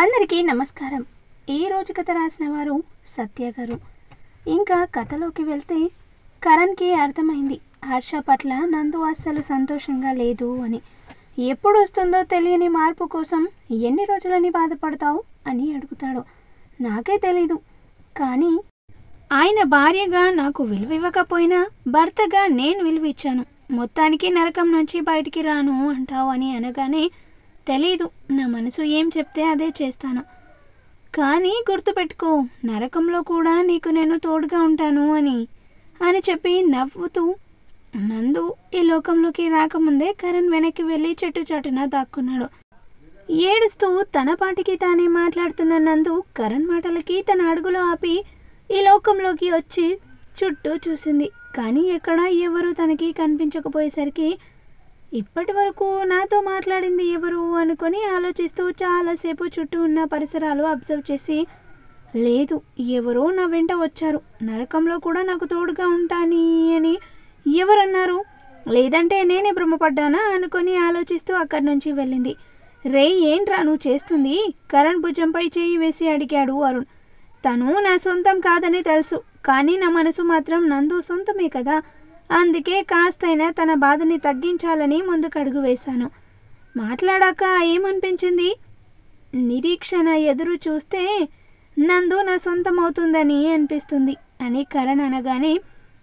అందరికీ నమస్కారం ఈ రోజు కథ రాసిన వారు సత్య గారు ఇంకా కథలోకి వెళ్తే కరణ్కి అర్థమైంది హర్ష పట్ల నందు అస్సలు సంతోషంగా లేదు అని ఎప్పుడు వస్తుందో తెలియని మార్పు కోసం ఎన్ని రోజులని బాధపడతావు అని అడుగుతాడు నాకే తెలీదు కానీ ఆయన భార్యగా నాకు విలువ ఇవ్వకపోయినా భర్తగా నేను విలువ ఇచ్చాను మొత్తానికి నరకం నుంచి బయటికి రాను అంటావు అని అనగానే తెలీదు నా మనసు ఏం చెప్తే అదే చేస్తాను కానీ గుర్తుపెట్టుకో నరకంలో కూడా నీకు నేను తోడుగా ఉంటాను అని అని చెప్పి నవ్వుతూ నందు ఈ లోకంలోకి రాకముందే కరణ్ వెనక్కి వెళ్ళి చెట్టు చాటున దాక్కున్నాడు ఏడుస్తూ తన పాటికి తానే మాట్లాడుతున్న నందు కరణ్ మాటలకి తన అడుగులో ఆపి ఈ లోకంలోకి వచ్చి చుట్టూ చూసింది కానీ ఎక్కడ ఎవరు తనకి కనిపించకపోయేసరికి ఇప్పటి వరకు నాతో మాట్లాడింది ఎవరు అనుకొని ఆలోచిస్తూ చాలాసేపు చుట్టూ ఉన్న పరిసరాలు అబ్జర్వ్ చేసి లేదు ఎవరో నా వెంట వచ్చారు నరకంలో కూడా నాకు తోడుగా ఉంటాని అని ఎవరన్నారు లేదంటే నేనే భ్రమపడ్డానా అనుకొని ఆలోచిస్తూ అక్కడి నుంచి వెళ్ళింది రే ఏంట్రా నువ్వు చేస్తుంది కరణ్ భుజంపై చేయి వేసి అడిగాడు అరుణ్ తను నా సొంతం కాదని తెలుసు కానీ నా మనసు మాత్రం నందు సొంతమే కదా అందుకే కాస్తైనా తన బాధని తగ్గించాలని ముందుకు అడుగు వేశాను మాట్లాడాక ఏమనిపించింది నిరీక్షణ ఎదురు చూస్తే నందు నా సొంతం అవుతుందని అనిపిస్తుంది అని కరణ్ అనగానే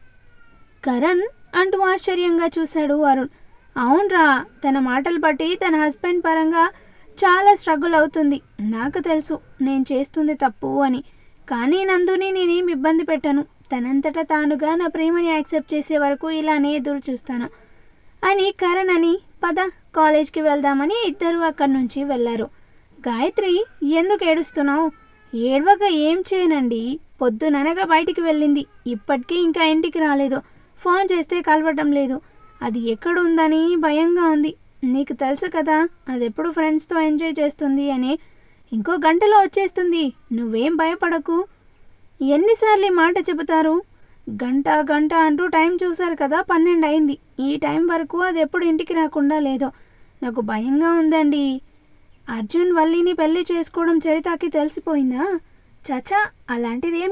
కరణ్ అంటూ ఆశ్చర్యంగా చూశాడు అరుణ్ అవునరా తన మాటలు బట్టి తన హస్బెండ్ పరంగా చాలా స్ట్రగుల్ అవుతుంది నాకు తెలుసు నేను చేస్తుంది తప్పు అని కానీ నందుని నేనేం ఇబ్బంది పెట్టను తనంతట తానుగా నా ప్రేమని యాక్సెప్ట్ చేసే వరకు ఇలానే ఎదురు చూస్తాను అని కరణ్ అని పద కాలేజ్కి వెళ్దామని ఇద్దరు అక్కడి నుంచి వెళ్ళారు గాయత్రి ఎందుకు ఏడుస్తున్నావు ఏడవక ఏం చేయనండి పొద్దుననగా బయటికి వెళ్ళింది ఇప్పటికీ ఇంకా ఇంటికి రాలేదు ఫోన్ చేస్తే కలవటం లేదు అది ఎక్కడ ఉందని భయంగా ఉంది నీకు తెలుసు కదా అది ఎప్పుడు ఫ్రెండ్స్తో ఎంజాయ్ చేస్తుంది అని ఇంకో గంటలో వచ్చేస్తుంది నువ్వేం భయపడకు ఎన్నిసార్లు ఈ మాట చెబుతారు గంట గంట అంటూ టైం చూశారు కదా పన్నెండు అయింది ఈ టైం వరకు అది ఎప్పుడు ఇంటికి రాకుండా లేదో నాకు భయంగా ఉందండి అర్జున్ వల్లిని పెళ్లి చేసుకోవడం చరితాకి తెలిసిపోయిందా చచా అలాంటిదేం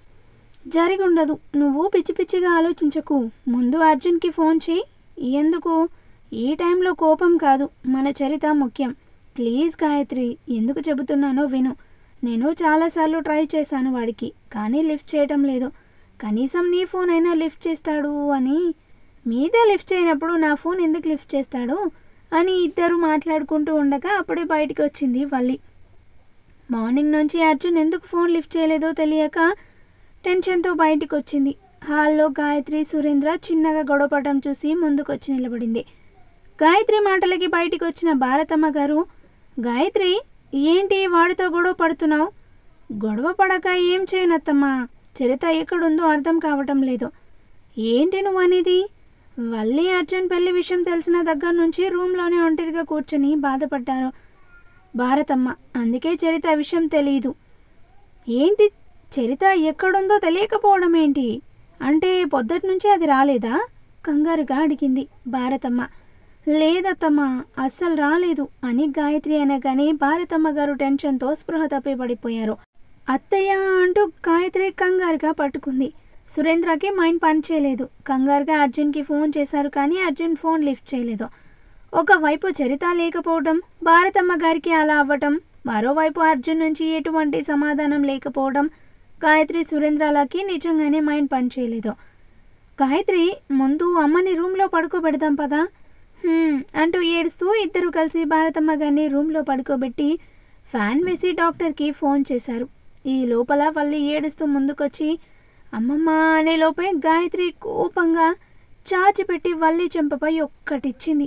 జరిగి ఉండదు నువ్వు పిచ్చి పిచ్చిగా ఆలోచించకు ముందు అర్జున్కి ఫోన్ చేయి ఎందుకు ఈ టైంలో కోపం కాదు మన చరిత ముఖ్యం ప్లీజ్ గాయత్రి ఎందుకు చెబుతున్నానో విను నేను చాలాసార్లు ట్రై చేశాను వాడికి కానీ లిఫ్ట్ చేయటం లేదు కనీసం నీ ఫోన్ అయినా లిఫ్ట్ చేస్తాడు అని మీదే లిఫ్ట్ చేయనప్పుడు నా ఫోన్ ఎందుకు లిఫ్ట్ చేస్తాడు అని ఇద్దరు మాట్లాడుకుంటూ ఉండగా అప్పుడే బయటికి వచ్చింది వల్లి మార్నింగ్ నుంచి అర్జున్ ఎందుకు ఫోన్ లిఫ్ట్ చేయలేదో తెలియక టెన్షన్తో బయటికి వచ్చింది హాల్లో గాయత్రి సురేంద్ర చిన్నగా గొడవపడడం చూసి ముందుకొచ్చి నిలబడింది గాయత్రి మాటలకి బయటికి వచ్చిన భారతమ్మ గారు గాయత్రి ఏంటి వాడితో గొడవ పడుతున్నావు గొడవ పడక ఏం చేయనత్తమ్మా చరిత ఎక్కడుందో అర్థం కావటం లేదు ఏంటి నువ్వు అనేది వల్లి అర్జున్ పెళ్లి విషయం తెలిసిన దగ్గర నుంచి రూమ్లోనే ఒంటరిగా కూర్చొని బాధపడ్డారు భారతమ్మ అందుకే చరిత విషయం తెలియదు ఏంటి చరిత ఎక్కడుందో తెలియకపోవడం ఏంటి అంటే పొద్దటి నుంచి అది రాలేదా కంగారుగా అడిగింది భారతమ్మ లేదత్తమ్మ అస్సలు రాలేదు అని గాయత్రి అనగానే భారతమ్మ గారు టెన్షన్తో స్పృహ తప్పి పడిపోయారు అత్తయ్య అంటూ గాయత్రి కంగారుగా పట్టుకుంది సురేంద్రకి మైండ్ పని చేయలేదు కంగారుగా అర్జున్కి ఫోన్ చేశారు కానీ అర్జున్ ఫోన్ లిఫ్ట్ చేయలేదు ఒకవైపు చరిత లేకపోవడం భారతమ్మ గారికి అలా అవ్వటం మరోవైపు అర్జున్ నుంచి ఎటువంటి సమాధానం లేకపోవడం గాయత్రి సురేంద్రలకి నిజంగానే మైండ్ పని చేయలేదు గాయత్రి ముందు అమ్మని రూమ్లో పడుకోబెడదాం పదా "హ్మ్" అంటూ ఏడుస్తూ ఇద్దరు కలిసి భారతమ్మ గారిని రూమ్లో పడుకోబెట్టి ఫ్యాన్ వేసి డాక్టర్కి ఫోన్ చేశారు ఈ లోపల వల్లి ఏడుస్తూ ముందుకొచ్చి అమ్మమ్మ అనే లోపే గాయత్రి కోపంగా చాచిపెట్టి వల్లి చెంపపై ఒక్కటిచ్చింది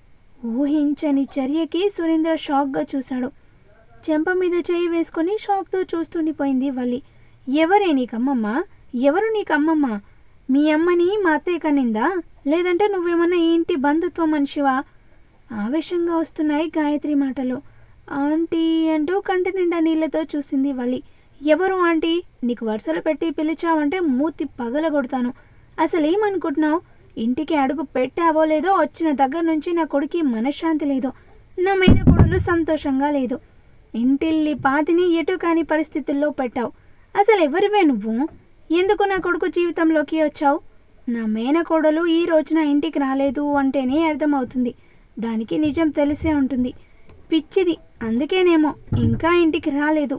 ఊహించని చర్యకి సురేంద్ర షాక్గా చూశాడు చెంప మీద చేయి వేసుకొని షాక్తో చూస్తుండిపోయింది వల్లి ఎవరే నీకమ్మమ్మ ఎవరు నీకమ్మమ్మ మీ అమ్మని మా అత్తయ్య కనిందా లేదంటే నువ్వేమన్నా ఈ ఇంటి బంధుత్వ మనిషివా ఆవేశంగా వస్తున్నాయి గాయత్రి మాటలు ఆంటీ అంటూ కంటి నిండా నీళ్లతో చూసింది వలి ఎవరు ఆంటీ నీకు వరుసలు పెట్టి పిలిచావంటే మూతి పగలగొడతాను అసలు ఏమనుకుంటున్నావు ఇంటికి అడుగు పెట్టావో లేదో వచ్చిన దగ్గర నుంచి నా కొడుకి మనశ్శాంతి లేదు నా మేనకోడలు సంతోషంగా లేదు ఇంటిల్లి పాతిని ఎటు కాని పరిస్థితుల్లో పెట్టావు అసలు ఎవరివే నువ్వు ఎందుకు నా కొడుకు జీవితంలోకి వచ్చావు నా మేనకోడలు ఈ రోజున ఇంటికి రాలేదు అంటేనే అర్థమవుతుంది దానికి నిజం తెలిసే ఉంటుంది పిచ్చిది అందుకేనేమో ఇంకా ఇంటికి రాలేదు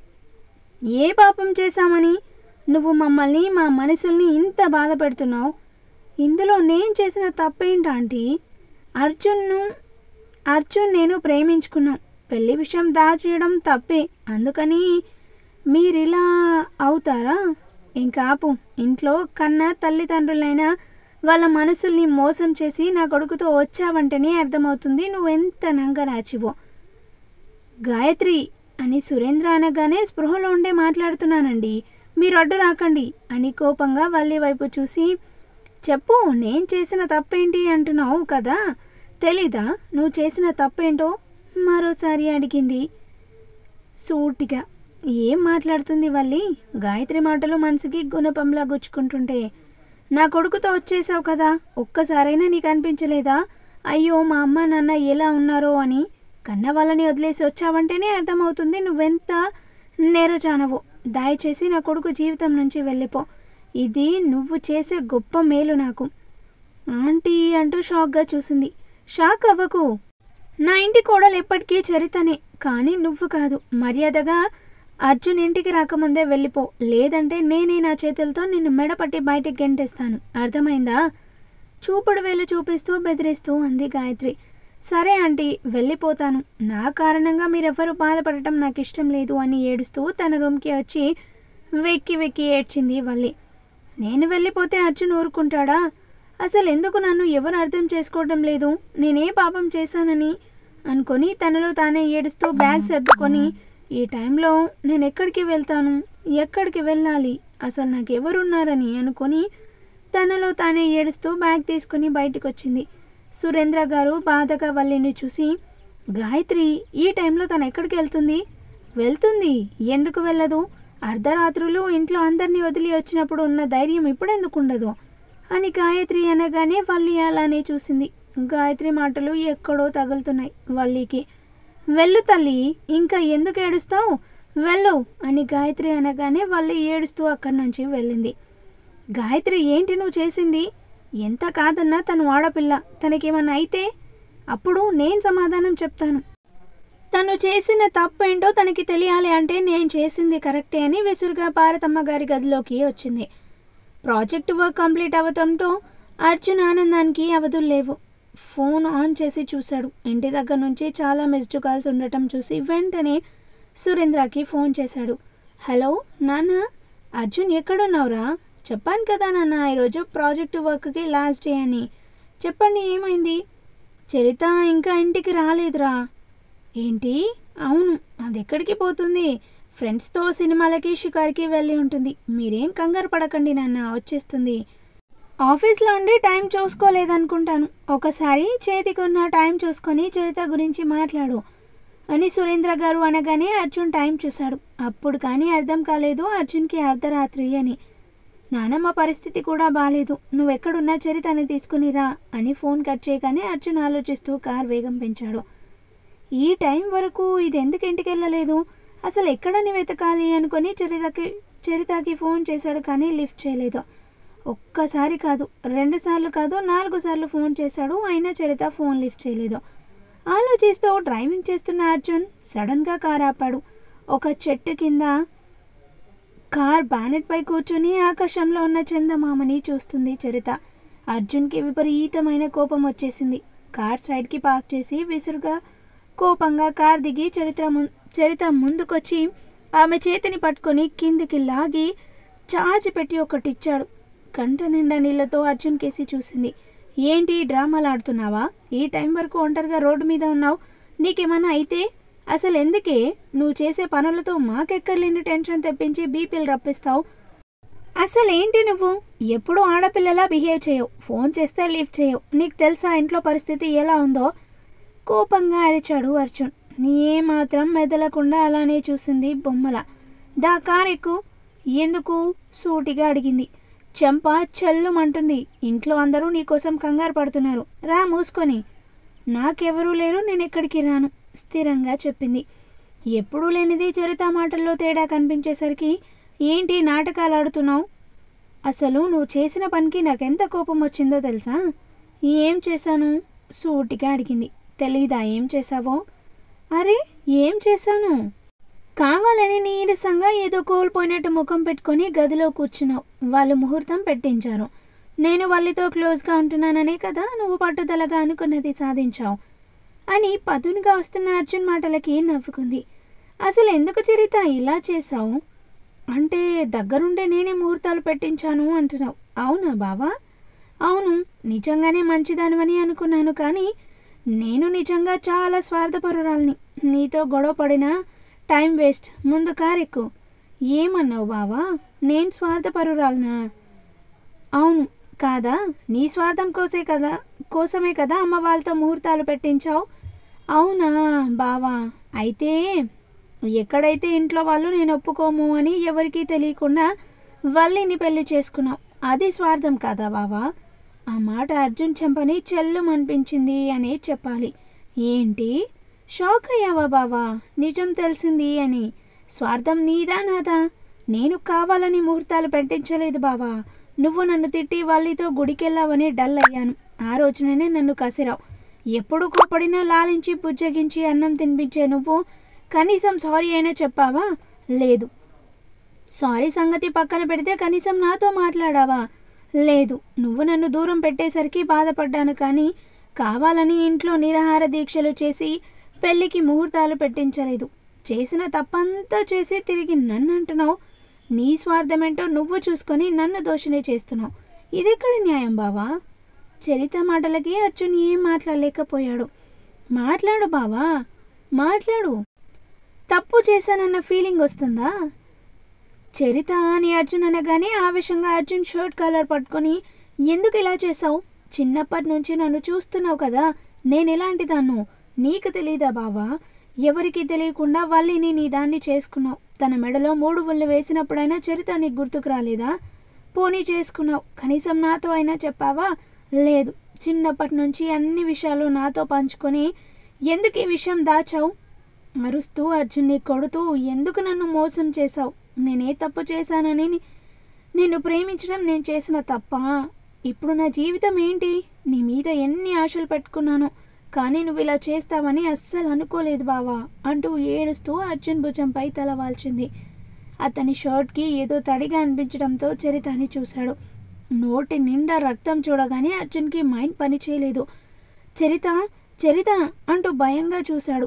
ఏ పాపం చేశామని నువ్వు మమ్మల్ని మా మనసుల్ని ఇంత బాధ పెడుతున్నావు ఇందులో నేను చేసిన తప్పేంటాంటి అర్జున్ను అర్జున్ నేను ప్రేమించుకున్నాం పెళ్లి విషయం దాచేయడం తప్పే అందుకని మీరిలా అవుతారా ఇంకాపు ఇంట్లో కన్న తల్లిదండ్రులైనా వాళ్ళ మనసుల్ని మోసం చేసి నా కొడుకుతో వచ్చావంటేనే అర్థమవుతుంది నువ్వెంత నంగరాచివో గాయత్రి అని సురేంద్ర అనగానే స్పృహలో ఉండే మాట్లాడుతున్నానండి మీరు అడ్డు రాకండి అని కోపంగా వల్లి వైపు చూసి చెప్పు నేను చేసిన తప్పేంటి అంటున్నావు కదా తెలీదా నువ్వు చేసిన తప్పేంటో మరోసారి అడిగింది సూటిగా ఏం మాట్లాడుతుంది వల్లి గాయత్రి మాటలు మనసుకి గుణపంలా గుచ్చుకుంటుంటే నా కొడుకుతో వచ్చేసావు కదా ఒక్కసారైనా నీకు అనిపించలేదా అయ్యో మా అమ్మ నాన్న ఎలా ఉన్నారో అని కన్న వాళ్ళని వదిలేసి వచ్చావంటేనే అర్థమవుతుంది నువ్వెంత నేరజానవో దయచేసి నా కొడుకు జీవితం నుంచి వెళ్ళిపో ఇది నువ్వు చేసే గొప్ప మేలు నాకు ఆంటీ అంటూ షాక్గా చూసింది షాక్ అవ్వకు నా ఇంటి కోడలు ఎప్పటికీ చరితనే కానీ నువ్వు కాదు మర్యాదగా అర్జున్ ఇంటికి రాకముందే వెళ్ళిపో లేదంటే నేనే నా చేతులతో నిన్ను మెడపట్టి బయటికి గెంటేస్తాను అర్థమైందా చూపుడు వేలు చూపిస్తూ బెదిరిస్తూ అంది గాయత్రి సరే ఆంటీ వెళ్ళిపోతాను నా కారణంగా మీరెవ్వరూ బాధపడటం నాకు ఇష్టం లేదు అని ఏడుస్తూ తన రూమ్కి వచ్చి వెక్కి వెక్కి ఏడ్చింది వల్లి నేను వెళ్ళిపోతే అర్జున్ ఊరుకుంటాడా అసలు ఎందుకు నన్ను ఎవరు అర్థం చేసుకోవడం లేదు నేనే పాపం చేశానని అనుకొని తనలో తానే ఏడుస్తూ బ్యాగ్ సర్దుకొని ఈ టైంలో నేను ఎక్కడికి వెళ్తాను ఎక్కడికి వెళ్ళాలి అసలు నాకు ఎవరున్నారని అనుకొని తనలో తానే ఏడుస్తూ బ్యాగ్ తీసుకుని బయటికి వచ్చింది సురేంద్ర గారు బాధగా వల్లిని చూసి గాయత్రి ఈ టైంలో తను ఎక్కడికి వెళ్తుంది వెళ్తుంది ఎందుకు వెళ్ళదు అర్ధరాత్రులు ఇంట్లో అందరినీ వదిలి వచ్చినప్పుడు ఉన్న ధైర్యం ఇప్పుడు ఎందుకు ఉండదు అని గాయత్రి అనగానే వల్లి అలానే చూసింది గాయత్రి మాటలు ఎక్కడో తగులుతున్నాయి వల్లికి వెళ్ళు తల్లి ఇంకా ఎందుకు ఏడుస్తావు వెళ్ళు అని గాయత్రి అనగానే వల్లి ఏడుస్తూ అక్కడి నుంచి వెళ్ళింది గాయత్రి ఏంటి నువ్వు చేసింది ఎంత కాదన్నా తను ఆడపిల్ల తనకేమన్నా అయితే అప్పుడు నేను సమాధానం చెప్తాను తను చేసిన తప్పేంటో తనకి తెలియాలి అంటే నేను చేసింది కరెక్టే అని విసురుగా పార్వతమ్మ గారి గదిలోకి వచ్చింది ప్రాజెక్ట్ వర్క్ కంప్లీట్ అవ్వడంతో అర్జున్ ఆనందానికి అవధులు లేవు ఫోన్ ఆన్ చేసి చూశాడు ఇంటి దగ్గర నుంచి చాలా మిస్డ్ కాల్స్ ఉండటం చూసి వెంటనే సురేంద్రకి ఫోన్ చేశాడు హలో నాన్న అర్జున్ ఎక్కడున్నావురా చెప్పాను కదా నాన్న ఈరోజు ప్రాజెక్ట్ వర్క్కి లాస్ట్ డే అని చెప్పండి ఏమైంది చరిత ఇంకా ఇంటికి రాలేదురా ఏంటి అవును అది ఎక్కడికి పోతుంది ఫ్రెండ్స్తో సినిమాలకి షికార్కి వెళ్ళి ఉంటుంది మీరేం కంగారు పడకండి నాన్న వచ్చేస్తుంది ఆఫీస్లో ఉండి టైం చూసుకోలేదనుకుంటాను ఒకసారి చేతికి ఉన్న టైం చూసుకొని చరిత గురించి మాట్లాడు అని సురేంద్ర గారు అనగానే అర్జున్ టైం చూశాడు అప్పుడు కానీ అర్థం కాలేదు అర్జున్కి అర్ధరాత్రి అని నానమ్మ పరిస్థితి కూడా బాలేదు నువ్వెక్కడున్నా చరితని తీసుకుని రా అని ఫోన్ కట్ చేయగానే అర్జున్ ఆలోచిస్తూ కార్ వేగం పెంచాడు ఈ టైం వరకు ఇది ఎందుకు ఇంటికి వెళ్ళలేదు అసలు ఎక్కడని వెతకాలి అనుకొని చరితకి చరితకి ఫోన్ చేశాడు కానీ లిఫ్ట్ చేయలేదు ఒక్కసారి కాదు రెండు సార్లు కాదు నాలుగు సార్లు ఫోన్ చేశాడు అయినా చరిత ఫోన్ లిఫ్ట్ చేయలేదు ఆలోచిస్తూ డ్రైవింగ్ చేస్తున్న అర్జున్ సడన్గా కార్ ఆపాడు ఒక చెట్టు కింద కార్ బానెట్ పై కూర్చుని ఆకాశంలో ఉన్న చందమామని చూస్తుంది చరిత అర్జున్కి విపరీతమైన కోపం వచ్చేసింది కార్ సైడ్కి పార్క్ చేసి విసురుగా కోపంగా కార్ దిగి చరిత్ర ము చరిత ముందుకొచ్చి ఆమె చేతిని పట్టుకొని కిందికి లాగి చాచి పెట్టి ఒకటిచ్చాడు కంట నిండా నీళ్లతో అర్జున్ కేసి చూసింది ఏంటి డ్రామాలు ఆడుతున్నావా ఈ టైం వరకు ఒంటరిగా రోడ్డు మీద ఉన్నావు నీకేమన్నా అయితే అసలు ఎందుకే నువ్వు చేసే పనులతో మాకెక్కర్లేని టెన్షన్ తెప్పించి బీపీలు రప్పిస్తావు అసలు ఏంటి నువ్వు ఎప్పుడూ ఆడపిల్లలా బిహేవ్ చేయవు ఫోన్ చేస్తే లిఫ్ట్ చేయవు నీకు తెలుసా ఇంట్లో పరిస్థితి ఎలా ఉందో కోపంగా అరిచాడు అర్జున్ నీ మాత్రం మెదలకుండా అలానే చూసింది బొమ్మల దా కార్ ఎక్కు ఎందుకు సూటిగా అడిగింది చెంప చల్లుమంటుంది ఇంట్లో అందరూ నీకోసం కంగారు పడుతున్నారు రా మూసుకొని నాకెవరూ లేరు నేను ఎక్కడికి రాను స్థిరంగా చెప్పింది ఎప్పుడూ లేనిది చరిత మాటల్లో తేడా కనిపించేసరికి ఏంటి నాటకాలు ఆడుతున్నావు అసలు నువ్వు చేసిన పనికి నాకెంత కోపం వచ్చిందో తెలుసా ఏం చేశాను సూటిగా అడిగింది తెలీదా ఏం చేశావో అరే ఏం చేశాను కావాలని నీరసంగా ఏదో కోల్పోయినట్టు ముఖం పెట్టుకొని గదిలో కూర్చున్నావు వాళ్ళు ముహూర్తం పెట్టించారు నేను వాళ్ళతో క్లోజ్గా ఉంటున్నాననే కదా నువ్వు పట్టుదలగా అనుకున్నది సాధించావు అని పదునుగా వస్తున్న అర్జున్ మాటలకి నవ్వుకుంది అసలు ఎందుకు చరిత ఇలా చేశావు అంటే దగ్గరుండే నేనే ముహూర్తాలు పెట్టించాను అంటున్నావు అవునా బావా అవును నిజంగానే మంచిదానివని అనుకున్నాను కానీ నేను నిజంగా చాలా స్వార్థపరురాల్ని నీతో గొడవ పడినా టైం వేస్ట్ ముందు కారెక్కు ఏమన్నావు బావా నేను స్వార్థపరురాలనా అవును కాదా నీ స్వార్థం కోసే కదా కోసమే కదా అమ్మ వాళ్ళతో ముహూర్తాలు పెట్టించావు అవునా బావా అయితే ఎక్కడైతే ఇంట్లో వాళ్ళు నేను ఒప్పుకోము అని ఎవరికీ తెలియకుండా వల్లిని పెళ్లి చేసుకున్నావు అది స్వార్థం కాదా బావా ఆ మాట అర్జున్ చెంపని చెల్లుమనిపించింది అనే చెప్పాలి ఏంటి షాక్ అయ్యావా బావా నిజం తెలిసింది అని స్వార్థం నీదా నాదా నేను కావాలని ముహూర్తాలు పెట్టించలేదు బావా నువ్వు నన్ను తిట్టి వాళ్ళతో గుడికెళ్ళావని డల్ అయ్యాను ఆ రోజుననే నన్ను కసిరావు ఎప్పుడు కోపడినా లాలించి పుజ్జగించి అన్నం తినిపించే నువ్వు కనీసం సారీ అయినా చెప్పావా లేదు సారీ సంగతి పక్కన పెడితే కనీసం నాతో మాట్లాడావా లేదు నువ్వు నన్ను దూరం పెట్టేసరికి బాధపడ్డాను కానీ కావాలని ఇంట్లో నిరాహార దీక్షలు చేసి పెళ్ళికి ముహూర్తాలు పెట్టించలేదు చేసిన తప్పంతా చేసి తిరిగి నన్ను అంటున్నావు నీ స్వార్థమేంటో నువ్వు చూసుకొని నన్ను దోషినే చేస్తున్నావు ఇదెక్కడ న్యాయం బావా చరిత మాటలకి అర్జున్ ఏం మాట్లాడలేకపోయాడు మాట్లాడు బావా మాట్లాడు తప్పు చేశానన్న ఫీలింగ్ వస్తుందా చరిత అని అర్జున్ అనగానే ఆవేశంగా అర్జున్ షర్ట్ కలర్ పట్టుకొని ఎందుకు ఇలా చేసావు చిన్నప్పటి నుంచి నన్ను చూస్తున్నావు కదా నేను ఎలాంటి దాన్ను నీకు తెలీదా బావా ఎవరికి తెలియకుండా వాళ్ళని నీ దాన్ని చేసుకున్నావు తన మెడలో మూడు ముళ్ళు వేసినప్పుడైనా చరిత నీకు గుర్తుకు రాలేదా పోనీ చేసుకున్నావు కనీసం నాతో అయినా చెప్పావా లేదు చిన్నప్పటి నుంచి అన్ని విషయాలు నాతో పంచుకొని ఎందుకు ఈ విషయం దాచావు అరుస్తూ అర్జున్ని కొడుతూ ఎందుకు నన్ను మోసం చేశావు నేనే తప్పు చేశానని ని- నిన్ను ప్రేమించడం నేను చేసిన తప్ప ఇప్పుడు నా జీవితం ఏంటి నీ మీద ఎన్ని ఆశలు పెట్టుకున్నాను కానీ నువ్వు ఇలా చేస్తావని అస్సలు అనుకోలేదు బావా అంటూ ఏడుస్తూ అర్జున్ భుజంపై తల వాల్చింది అతని షర్ట్కి ఏదో తడిగా అనిపించడంతో చరితాని చూశాడు నోటి నిండా రక్తం చూడగానే అర్జున్కి మైండ్ పని చేయలేదు చరిత చరిత అంటూ భయంగా చూశాడు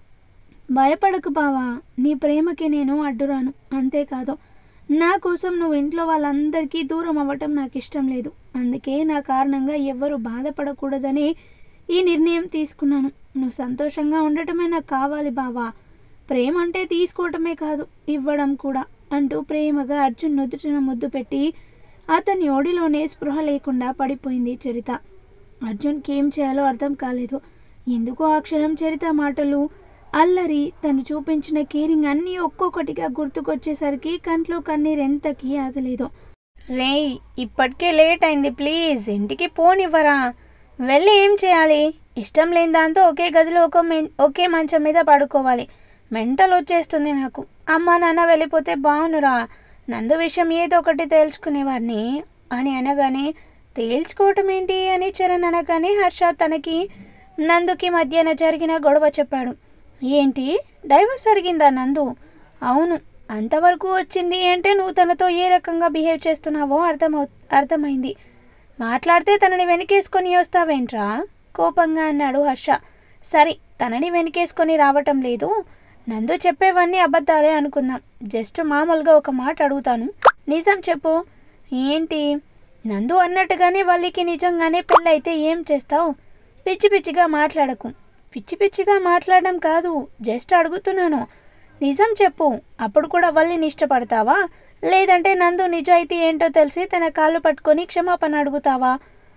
భయపడకు బావా నీ ప్రేమకి నేను అడ్డురాను అంతేకాదు నా కోసం నువ్వు ఇంట్లో వాళ్ళందరికీ దూరం అవ్వటం నాకు ఇష్టం లేదు అందుకే నా కారణంగా ఎవ్వరూ బాధపడకూడదని ఈ నిర్ణయం తీసుకున్నాను నువ్వు సంతోషంగా ఉండటమే నాకు కావాలి బావా ప్రేమ అంటే తీసుకోవటమే కాదు ఇవ్వడం కూడా అంటూ ప్రేమగా అర్జున్ నుదుటిన ముద్దు పెట్టి అతని ఒడిలోనే స్పృహ లేకుండా పడిపోయింది చరిత అర్జున్కి ఏం చేయాలో అర్థం కాలేదు ఎందుకో ఆ క్షణం చరిత మాటలు అల్లరి తను చూపించిన కేరింగ్ అన్నీ ఒక్కొక్కటిగా గుర్తుకొచ్చేసరికి కంట్లో కన్నీరు ఎంతకీ ఆగలేదు రేయ్ ఇప్పటికే లేట్ అయింది ప్లీజ్ ఇంటికి పోనివ్వరా వెళ్ళి ఏం చేయాలి ఇష్టం లేని దాంతో ఒకే గదిలో ఒక మెన్- ఒకే మంచం మీద పడుకోవాలి మెంటల్ వచ్చేస్తుంది నాకు అమ్మ నాన్న వెళ్ళిపోతే బాగునురా నందు విషయం ఏదో ఒకటి తేల్చుకునేవాడిని అని అనగానే తేల్చుకోవటం ఏంటి అని చరణ్ అనగానే హర్ష తనకి నందుకి మధ్యన జరిగిన గొడవ చెప్పాడు ఏంటి డైవర్స్ అడిగిందా నందు అవును అంతవరకు వచ్చింది అంటే నువ్వు తనతో ఏ రకంగా బిహేవ్ చేస్తున్నావో అర్థమవు అర్థమైంది మాట్లాడితే తనని వెనకేసుకొని వస్తావేంట్రా కోపంగా అన్నాడు హర్ష సరే తనని వెనకేసుకొని రావటం లేదు నందు చెప్పేవన్నీ అబద్ధాలే అనుకుందాం జస్ట్ మామూలుగా ఒక మాట అడుగుతాను నిజం చెప్పు ఏంటి నందు అన్నట్టుగానే వాళ్ళకి నిజంగానే పెళ్ళైతే ఏం చేస్తావు పిచ్చి పిచ్చిగా మాట్లాడకు పిచ్చి పిచ్చిగా మాట్లాడడం కాదు జస్ట్ అడుగుతున్నాను నిజం చెప్పు అప్పుడు కూడా వాళ్ళని ఇష్టపడతావా లేదంటే నందు నిజాయితీ ఏంటో తెలిసి తన కాళ్ళు పట్టుకొని క్షమాపణ అడుగుతావా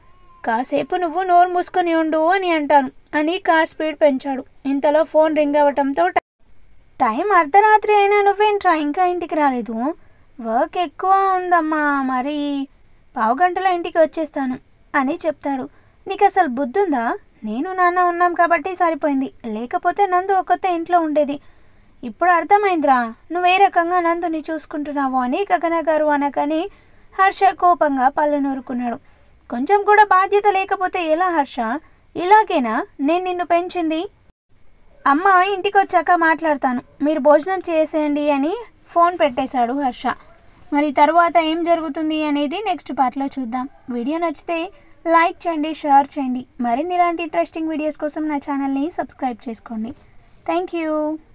కాసేపు నువ్వు నోరు మూసుకొని ఉండు అని అంటాను అని కార్ స్పీడ్ పెంచాడు ఇంతలో ఫోన్ రింగ్ అవ్వటంతో ట- టైం అర్ధరాత్రి అయినా నువ్వేంట్రా ఇంకా ఇంటికి రాలేదు వర్క్ ఎక్కువ ఉందమ్మా మరి పావు గంటలో ఇంటికి వచ్చేస్తాను అని చెప్తాడు నీకు అసలు బుద్ధుందా నేను నాన్న ఉన్నాం కాబట్టి సరిపోయింది లేకపోతే నందు ఒక్కతే ఇంట్లో ఉండేది ఇప్పుడు అర్థమైందిరా నువ్వు ఏ రకంగా నందుని చూసుకుంటున్నావు అని గగన గారు అనగానే హర్ష కోపంగా పళ్ళు నూరుకున్నాడు కొంచెం కూడా బాధ్యత లేకపోతే ఎలా హర్ష ఇలాగేనా నేను నిన్ను పెంచింది అమ్మ ఇంటికి వచ్చాక మాట్లాడతాను మీరు భోజనం చేసేయండి అని ఫోన్ పెట్టేశాడు హర్ష మరి తర్వాత ఏం జరుగుతుంది అనేది నెక్స్ట్ పార్ట్లో చూద్దాం వీడియో నచ్చితే లైక్ చేయండి షేర్ చేయండి మరిన్ని ఇలాంటి ఇంట్రెస్టింగ్ వీడియోస్ కోసం నా ఛానల్ని సబ్స్క్రైబ్ చేసుకోండి థ్యాంక్ యూ